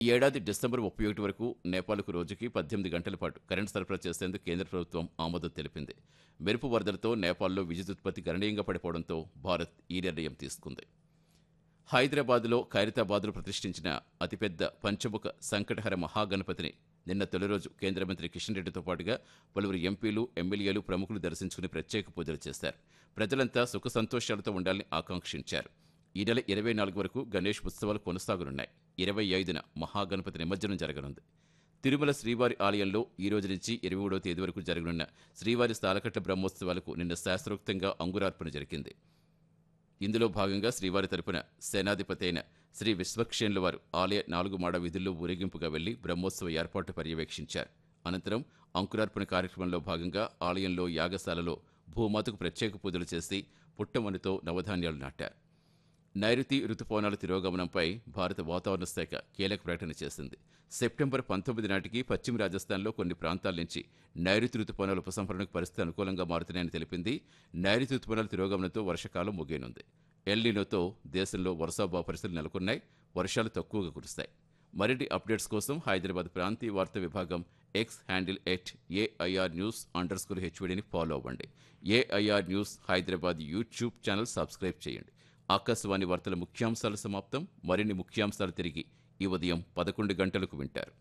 ఈ ఏడాది డిసెంబర్ ముప్పై ఒకటి వరకు నేపాల్కు రోజుకి పద్దెనిమిది గంటల పాటు కరెంటు సరఫరా చేసేందుకు కేంద్ర ప్రభుత్వం ఆమోదం తెలిపింది మెరుపు వరదలతో నేపాల్లో విద్యుత్ ఉత్పత్తి గణనీయంగా పడిపోవడంతో భారత్ ఈ నిర్ణయం తీసుకుంది హైదరాబాద్లో ఖైరతాబాద్లో ప్రతిష్ఠించిన అతిపెద్ద పంచముఖ సంకటహర మహాగణపతిని నిన్న తొలి రోజు కేంద్ర మంత్రి కిషన్ రెడ్డితో పాటుగా పలువురు ఎంపీలు ఎమ్మెల్యేలు ప్రముఖులు దర్శించుకుని ప్రత్యేక పూజలు చేశారు ప్రజలంతా సుఖ సంతోషాలతో ఉండాలని ఆకాంక్షించారు ఈ నెల ఇరవై నాలుగు వరకు గణేష్ ఉత్సవాలు కొనసాగనున్నాయి ఇరవై ఐదున మహాగణపతి నిమజ్జనం జరగనుంది తిరుమల శ్రీవారి ఆలయంలో ఈ రోజు నుంచి ఇరవై మూడవ తేదీ వరకు జరగనున్న శ్రీవారి స్థాలకట్ట బ్రహ్మోత్సవాలకు నిన్న శాస్త్రోక్తంగా అంకురార్పణ జరిగింది ఇందులో భాగంగా శ్రీవారి తరపున సేనాధిపతి అయిన శ్రీ విశ్వక్షేణుల వారు ఆలయ నాలుగు మాడ వీధుల్లో ఊరేగింపుగా వెళ్లి బ్రహ్మోత్సవ ఏర్పాటు పర్యవేక్షించారు అనంతరం అంకురార్పణ కార్యక్రమంలో భాగంగా ఆలయంలో యాగశాలలో భూమాతకు ప్రత్యేక పూజలు చేసి పుట్టమనితో నవధాన్యాలు నాటారు నైరుతి రుతుపవనాల తిరోగమనంపై భారత వాతావరణ శాఖ కీలక ప్రకటన చేసింది సెప్టెంబర్ పంతొమ్మిది నాటికి పశ్చిమ రాజస్థాన్లో కొన్ని ప్రాంతాల నుంచి నైరుతి రుతుపవనాల ఉపసంహరణకు పరిస్థితి అనుకూలంగా మారుతున్నాయని తెలిపింది నైరుతి రుతుపవనాల తిరోగమనంతో వర్షకాలం ముగియనుంది ఎల్లీనోతో దేశంలో వర్షాభావ పరిస్థితులు నెలకొన్నాయి వర్షాలు తక్కువగా కురుస్తాయి మరిన్ని అప్డేట్స్ కోసం హైదరాబాద్ ప్రాంతీయ వార్తా విభాగం X handle at AIR news underscore హెచ్వీడీని ఫాలో అవ్వండి AIR news Hyderabad YouTube channel subscribe చేయండి ఆకాశవాణి వార్తల ముఖ్యాంశాలు సమాప్తం మరిన్ని ముఖ్యాంశాలు తిరిగి ఈ ఉదయం పదకొండు గంటలకు వింటారు